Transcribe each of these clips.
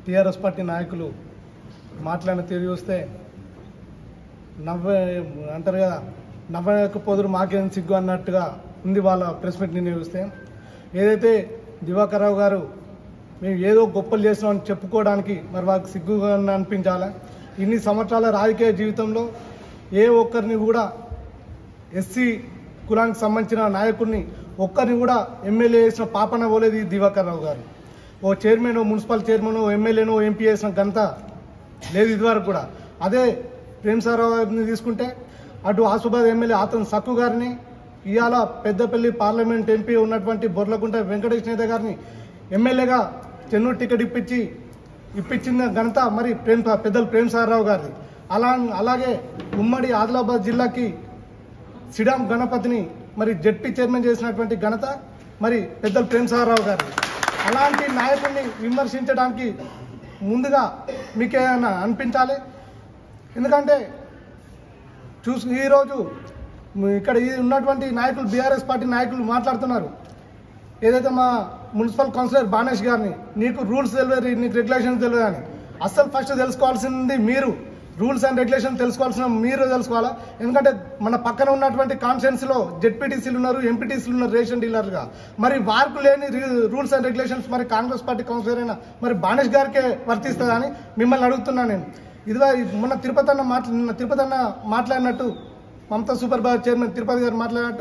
TRS party నాయకులు మాట్లాడిన తీరు చూస్తే నవ్వ అంటారు కదా నవ్వకపోదురు మాకేం సిగ్గు అన్నట్టుగా ఉంది వాళ్ళ ప్రెస్ మీట్ నిన్న చూస్తే ఏదైతే దివాకర్ రావు గారు మేము ఏదో గొప్పలు చేసినామని చెప్పుకోవడానికి మరి వాళ్ళకి సిగ్గుగా అనిపించాలి ఇన్ని సంవత్సరాల రాజకీయ జీవితంలో ఏ ఒక్కరిని కూడా ఎస్సీ కులానికి సంబంధించిన నాయకుడిని ఒక్కరిని కూడా ఎమ్మెల్యే చేసిన పాపన పోలేదు ఈ దివాకర్ రావు గారు ఓ చైర్మన్ ఓ మున్సిపల్ చైర్మన్ ఓ ఎమ్మెల్యేనో ఎంపీ చేసిన ఘనత లేదు ఇదివరకు కూడా అదే ప్రేమసారావు గారిని తీసుకుంటే అటు ఆసుబాద్ ఎమ్మెల్యే ఆతన్ సక్కు గారిని ఇవాళ పెద్దపల్లి పార్లమెంట్ ఎంపీ ఉన్నటువంటి బొర్లకుంట వెంకటేష్ నేత గారిని ఎమ్మెల్యేగా చెన్నూరు టికెట్ ఇప్పించి ఇప్పించిన ఘనత మరి ప్రేమ్ పెద్దలు ప్రేమసారావు గారిది అలా అలాగే ఉమ్మడి ఆదిలాబాద్ జిల్లాకి సిడాం గణపతిని మరి జడ్పీ చైర్మన్ చేసినటువంటి ఘనత మరి పెద్దలు ప్రేమసాగరరావు గారు అలాంటి నాయకుడిని విమర్శించడానికి ముందుగా మీకేమైనా అనిపించాలి ఎందుకంటే చూసి ఈరోజు ఇక్కడ ఈ ఉన్నటువంటి నాయకులు బీఆర్ఎస్ పార్టీ నాయకులు మాట్లాడుతున్నారు ఏదైతే మా మున్సిపల్ కౌన్సిలర్ బానేష్ గారిని నీకు రూల్స్ తెలియదు నీకు రెగ్యులేషన్స్ తెలియదు అని అస్సలు ఫస్ట్ తెలుసుకోవాల్సింది మీరు రూల్స్ అండ్ రెగ్యులేషన్ తెలుసుకోవాల్సిన మీరు తెలుసుకోవాలా ఎందుకంటే మన పక్కన ఉన్నటువంటి కాన్ఫరెన్స్లో జెడ్పీటీసీలు ఉన్నారు ఎంపీటీసీలు ఉన్నారు రేషన్ డీలర్గా మరి వారికి లేని రూల్స్ అండ్ రెగ్యులేషన్స్ మరి కాంగ్రెస్ పార్టీ కౌన్సిలర్ అయినా మరి బానేష్ గారికే వర్తిస్తుందని మిమ్మల్ని అడుగుతున్నాను నేను ఇదిగా మొన్న తిరుపతి అన్న మాట్లా నిన్న తిరుపతి అన్న మాట్లాడినట్టు Mamata super bar chairman Tirupati గారు మాట్లాడినట్టు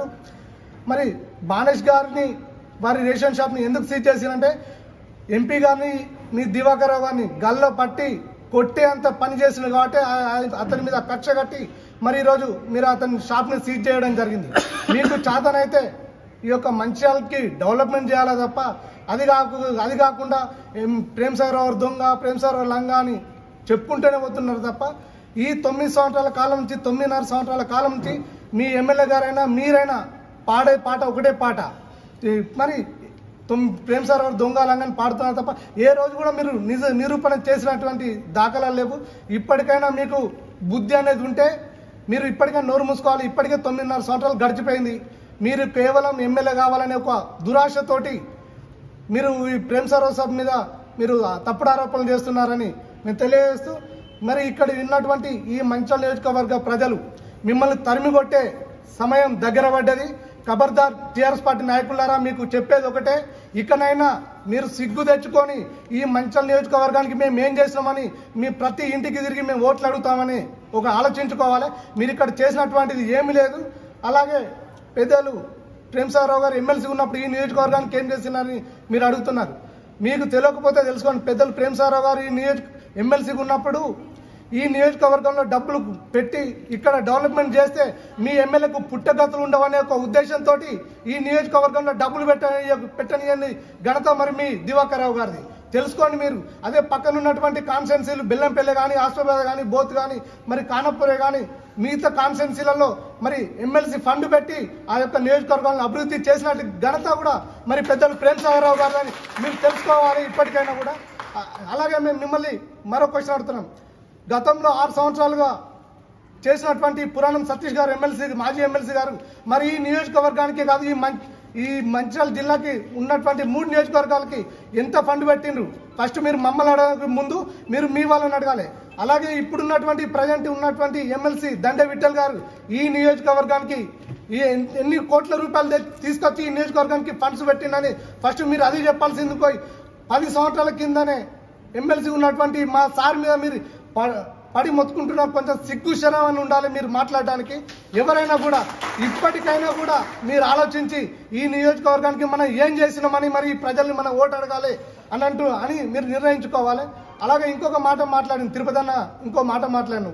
మరి బానేష్ గారిని వారి రేషన్ షాప్ని ఎందుకు సీజ్ చేసినంటే ఎంపీ గారిని మీ దివాకర్ రావు గారిని గల్లో పట్టి కొట్టే అంత పని చేసింది కాబట్టి ఆ- ఆ- అతని మీద కక్ష కట్టి మరి ఈరోజు మీరు అతని షాప్ని సీజ్ చేయడం జరిగింది మీకు చాతనైతే ఈ యొక్క మంచిర్యాలకి డెవలప్మెంట్ చేయాలా తప్ప అది కాకు అది కాకుండా ఏం ప్రేమ్ సాగర్ రావు దొంగ ప్రేమ్ సాగర్ రావు లంగా అని చెప్పుకుంటూనే పోతున్నారు తప్ప ఈ తొమ్మిది సంవత్సరాల కాలం నుంచి తొమ్మిదిన్నర సంవత్సరాల కాలం నుంచి మీ ఎమ్మెల్యే గారైనా మీరైనా పాడే పాట ఒకటే పాట ఈ మరి తొమ్ ప్రేమ్ సార్ గారు దొంగ లంగని పాడుతున్నారు తప్ప ఏ రోజు కూడా మీరు నిజ నిరూపణ చేసినటువంటి దాఖలాలు లేవు ఇప్పటికైనా మీకు బుద్ధి అనేది ఉంటే మీరు ఇప్పటికైనా నోరు మూసుకోవాలి ఇప్పటికే తొమ్మిదిన్నర సంవత్సరాలు గడిచిపోయింది మీరు కేవలం ఎమ్మెల్యే కావాలనే ఒక దురాశతోటి మీరు ఈ ప్రేమ్ సరోజ్ సాబ్ మీద మీరు తప్పుడు ఆరోపణలు చేస్తున్నారని నేను తెలియజేస్తూ మరి ఇక్కడ ఉన్నటువంటి ఈ మంచల్ నియోజకవర్గ ప్రజలు మిమ్మల్ని తరిమి కొట్టే సమయం దగ్గర పడ్డది ఖబర్దార్ టీఆర్ఎస్ పార్టీ నాయకులారా మీకు చెప్పేది ఒకటే ఇకనైనా మీరు సిగ్గు తెచ్చుకొని ఈ మంచల్ నియోజకవర్గానికి మేము ఏం చేసినామని మీ ప్రతి ఇంటికి తిరిగి మేము ఓట్లు అడుగుతామని ఒక ఆలోచించుకోవాలి మీరు ఇక్కడ చేసినటువంటిది ఏమీ లేదు అలాగే పెద్దలు ప్రేమసాగరావు గారు ఎమ్మెల్సీ ఉన్నప్పుడు ఈ నియోజకవర్గానికి ఏం చేసినారని మీరు అడుగుతున్నారు మీకు తెలియకపోతే తెలుసుకోండి పెద్దలు ప్రేమసాగరావు గారు ఈ నియోజక ఎమ్మెల్సీగా ఉన్నప్పుడు ఈ నియోజకవర్గంలో డబ్బులు పెట్టి ఇక్కడ డెవలప్మెంట్ చేస్తే మీ ఎమ్మెల్యేకు పుట్టగతులు ఉండవనే ఒక ఉద్దేశంతో ఈ నియోజకవర్గంలో డబ్బులు పెట్టని పెట్టని ఘనత మరి మీ దివాకర్ రావు గారిది తెలుసుకోండి మీరు అదే పక్కన ఉన్నటువంటి కాన్స్టెన్సీలు బెల్లంపల్లి కానీ ఆస్ట్రేలియా కానీ బోత్ కానీ మరి కానప్పురే కానీ మిగతా కాన్స్టెన్సీలలో మరి ఎమ్మెల్సీ ఫండ్ పెట్టి ఆ యొక్క నియోజకవర్గాలను అభివృద్ధి చేసినట్టు ఘనత కూడా మరి పెద్దలు ప్రేమ్ సాగరరావు గారు అని మీరు తెలుసుకోవాలి ఇప్పటికైనా కూడా అ- అలాగే మేము మిమ్మల్ని మరో క్వశ్చన్ అడుగుతున్నాం గతంలో ఆరు సంవత్సరాలుగా చేసినటువంటి పురాణం సతీష్ గారు ఎమ్మెల్సీ మాజీ ఎమ్మెల్సీ గారు మరి ఈ నియోజకవర్గానికి కాదు ఈ మం ఈ మంచిర్యాల జిల్లాకి ఉన్నటువంటి మూడు నియోజకవర్గాలకి ఎంత ఫండ్ పెట్టిండ్రు ఫస్ట్ మీరు మమ్మల్ని అడగక ముందు మీరు మీ వాళ్ళని అడగాలి అలాగే ఇప్పుడున్నటువంటి ప్రజెంట్ ఉన్నటువంటి ఎమ్మెల్సీ దండే విఠల్ గారు ఈ నియోజకవర్గానికి ఈ ఎన్- ఎన్ని కోట్ల రూపాయలు తెచ్చి- తీసుకొచ్చి ఈ నియోజకవర్గానికి ఫండ్స్ పెట్టిండని ఫస్ట్ మీరు అది చెప్పాల్సింది పోయి పది సంవత్సరాల కిందనే ఎమ్మెల్సీ ఉన్నటువంటి మా సార్ మీద మీరు ప- పడి మొత్తుకుంటున్నారు కొంచెం సిగ్గు శరం అని ఉండాలి మీరు మాట్లాడడానికి ఎవరైనా కూడా ఇప్పటికైనా కూడా మీరు ఆలోచించి ఈ నియోజకవర్గానికి మనం ఏం చేసినామని మరి ఈ ప్రజల్ని మనం ఓటు అడగాలి అని అంటూ అని మీరు నిర్ణయించుకోవాలి అలాగే ఇంకొక మాట మాట్లాడింది తిరుపతి అన్న ఇంకో మాట మాట్లాడాను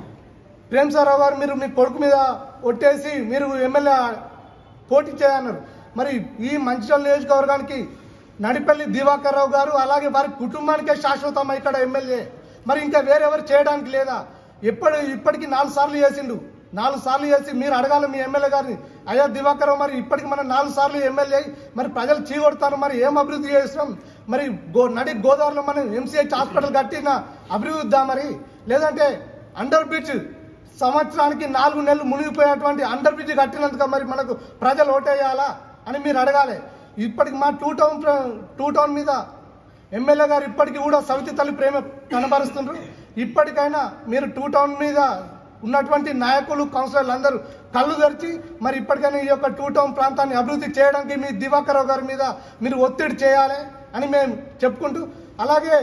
ప్రేమ్ సారావు గారు మీరు మీ కొడుకు మీద ఒట్టేసి మీరు ఎమ్మెల్యే పోటీ చేయన్నారు మరి ఈ మంచిర్యాల నియోజకవర్గానికి నడిపల్లి దివాకర్ రావు గారు అలాగే వారి కుటుంబానికే శాశ్వతం ఇక్కడ ఎమ్మెల్యే మరి ఇంకా వేరెవరు చేయడానికి లేదా ఎప్పుడు ఇప్పటికి నాలుగు సార్లు చేసిండు నాలుగు సార్లు చేసి మీరు అడగాలి మీ ఎమ్మెల్యే గారిని అయ్యా దివాకర్ రావు మరి ఇప్పటికి మనం నాలుగు సార్లు ఎమ్మెల్యే అయ్యి మరి ప్రజలు చీకొడతారు మరి ఏం అభివృద్ధి చేస్తున్నాం మరి గో నడి గోదావరిలో మనం ఎంసీహెచ్ హాస్పిటల్ కట్టిన అభివృద్ధి మరి లేదంటే అండర్ బ్రిడ్జ్ సంవత్సరానికి నాలుగు నెలలు మునిగిపోయేటువంటి అండర్ బ్రిడ్జ్ కట్టినందుకు మరి మనకు ప్రజలు ఓటేయాలా అని మీరు అడగాలి ఇప్పటికి మా టూ టౌన్ ప్ర- టూ టౌన్ మీద ఎమ్మెల్యే గారు ఇప్పటికీ కూడా సవితి తల్లి ప్రేమ కనబరుస్తున్నారు ఇప్పటికైనా మీరు టూ టౌన్ మీద ఉన్నటువంటి నాయకులు కౌన్సిలర్లు అందరూ కళ్ళు తెరిచి మరి ఇప్పటికైనా ఈ యొక్క టూ టౌన్ ప్రాంతాన్ని అభివృద్ధి చేయడానికి మీ దివాకర్ రావు గారి మీద మీరు ఒత్తిడి చేయాలి అని మేము చెప్పుకుంటూ అలాగే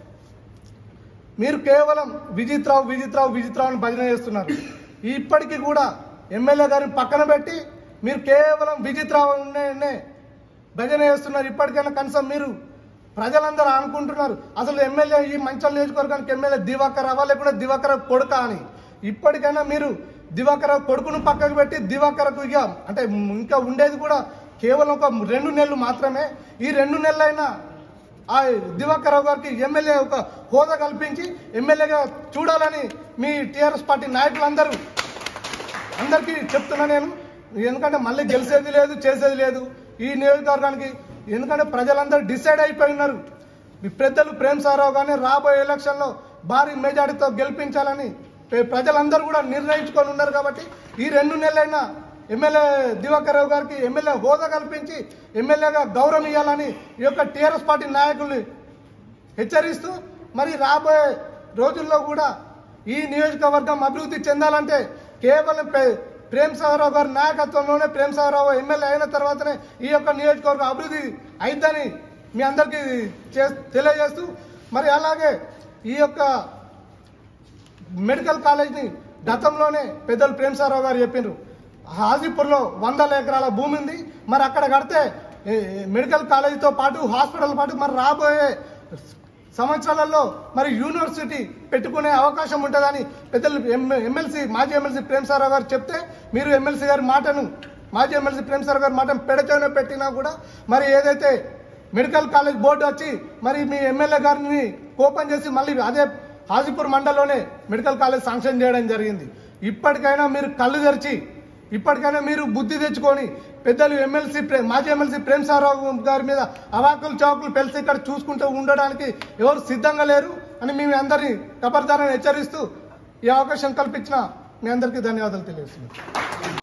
మీరు కేవలం విజిత్ రావు విజిత్ రావు విజిత్ రావు అని భజన చేస్తున్నారు ఇప్పటికీ కూడా ఎమ్మెల్యే గారిని పక్కన పెట్టి మీరు కేవలం విజిత్ రావు అనే భజన చేస్తున్నారు ఇప్పటికైనా కనీసం మీరు ప్రజలందరూ అనుకుంటున్నారు అసలు ఎమ్మెల్యే ఈ మంచల్ నియోజకవర్గానికి ఎమ్మెల్యే దివాకర్ రావా లేకుండా దివాకర్ కొడుక అని ఇప్పటికైనా మీరు దివాకర్ కొడుకును పక్కకు పెట్టి దివాకర్కు ఇక అంటే ఇంకా ఉండేది కూడా కేవలం ఒక రెండు నెలలు మాత్రమే ఈ రెండు నెలలైనా ఆ దివాకర్ రావు గారికి ఎమ్మెల్యే ఒక హోదా కల్పించి ఎమ్మెల్యేగా చూడాలని మీ టీఆర్ఎస్ పార్టీ నాయకులందరూ అందరికీ చెప్తున్నా నేను ఎందుకంటే మళ్ళీ గెలిచేది లేదు చేసేది లేదు ఈ నియోజకవర్గానికి ఎందుకంటే ప్రజలందరూ డిసైడ్ అయిపోయి ఉన్నారు ఈ పెద్దలు ప్రేమ్ సారావు కానీ రాబోయే ఎలక్షన్లో భారీ మెజారిటీతో గెలిపించాలని ప్ర- ప్రజలందరూ కూడా నిర్ణయించుకొని ఉన్నారు కాబట్టి ఈ రెండు నెలలైనా ఎమ్మెల్యే దివాకర్ రావు గారికి ఎమ్మెల్యే హోదా కల్పించి ఎమ్మెల్యేగా గౌరవం ఇవ్వాలని ఈ యొక్క టీఆర్ఎస్ పార్టీ నాయకుల్ని హెచ్చరిస్తూ మరి రాబోయే రోజుల్లో కూడా ఈ నియోజకవర్గం అభివృద్ధి చెందాలంటే కేవలం ప్రే- ప్రేమ్ సాగరావు గారి నాయకత్వంలోనే ప్రేమ్ సాగరావు ఎమ్మెల్యే అయిన తర్వాతనే ఈ యొక్క నియోజకవర్గం అభివృద్ధి అయిద్దని మీ అందరికీ చే- తెలియజేస్తూ మరి అలాగే ఈ యొక్క మెడికల్ కాలేజ్ని గతంలోనే పెద్దలు ప్రేమ్ సారావు గారు చెప్పిండ్రు హాజీపూర్లో వందల ఎకరాల భూమి ఉంది మరి అక్కడ కడితే ఏ, మెడికల్ కాలేజీతో పాటు హాస్పిటల్ పాటు మరి రాబోయే సంవత్సరాలలో మరి యూనివర్సిటీ పెట్టుకునే అవకాశం ఉంటుందని పెద్దలు ఎమ్మెల్సీ మాజీ ఎమ్మెల్సీ ప్రేమ్ సారావు గారు చెప్తే మీరు ఎమ్మెల్సీ గారి మాటను మాజీ ఎమ్మెల్సీ ప్రేమ్ సారావు గారి మాటను పెడచోనే పెట్టినా కూడా మరి ఏదైతే మెడికల్ కాలేజ్ బోర్డు వచ్చి మరి మీ ఎమ్మెల్యే గారిని కోపం చేసి మళ్ళీ అదే హాజీపూర్ మండలంలోనే మెడికల్ కాలేజ్ శాంక్షన్ చేయడం జరిగింది ఇప్పటికైనా మీరు కళ్ళు తెరిచి ఇప్పటికైనా మీరు బుద్ధి తెచ్చుకొని పెద్దలు ఎమ్మెల్సీ ప్రే- మాజీ ఎమ్మెల్సీ ప్రేమ్ సారావు గారి మీద అవాకులు చౌకులు పెలిసి ఇక్కడ చూసుకుంటూ ఉండడానికి ఎవరు సిద్ధంగా లేరు అని మేము అందరినీ ఖబర్దారని హెచ్చరిస్తూ ఈ అవకాశం కల్పించిన మీ అందరికీ ధన్యవాదాలు తెలియజేస్తున్నాం